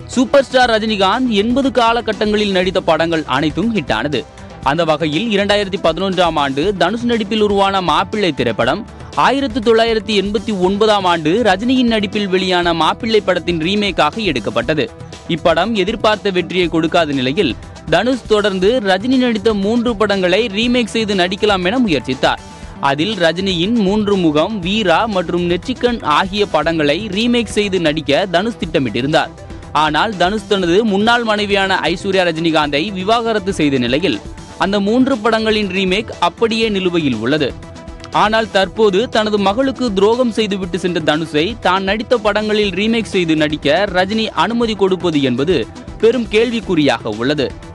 super star Rajinikanth எண்பது காலகட்டங்களில் நடித்த படங்கள் அனைத்தும் ஹிட் ஆனது அந்த வகையில் இரண்டாயிரத்தி பதினொன்றாம் ஆண்டு தனுஷ் நடிப்பில் உருவான மாப்பிள்ளை திரைப்படம் ஆயிரத்தி தொள்ளாயிரத்தி எண்பத்தி ஒன்பதாம் ஆண்டு ரஜினியின் நடிப்பில் வெளியான மாப்பிள்ளை படத்தின் ரீமேக்காக எடுக்கப்பட்டது இப்படம் எதிர்பார்த்த வெற்றியை கொடுக்காத நிலையில் தனுஷ் தொடர்ந்து ரஜினி நடித்த மூன்று படங்களை ரீமேக் செய்து நடிக்கலாம் என முயற்சித்தார் அதில் ரஜினியின் மூன்று முகம் வீரா மற்றும் நெற்றிக்கண் ஆகிய படங்களை ரீமேக் செய்து நடிக்க தனுஷ் திட்டமிட்டிருந்தார் ஆனால் தனுஷ் தனது முன்னாள் மனைவியான ஐஸ்வர்யா ரஜினிகாந்தை விவாகரத்து செய்த நிலையில் அந்த மூன்று படங்களின் ரீமேக் அப்படியே நிலுவையில் உள்ளது ஆனால் தற்போது தனது மகளுக்கு துரோகம் செய்துவிட்டு சென்ற தனுஷை தான் நடித்த படங்களில் ரீமேக் செய்து நடிக்க ரஜினி அனுமதி கொடுப்பது என்பது பெரும் கேள்விக்குறியாக உள்ளது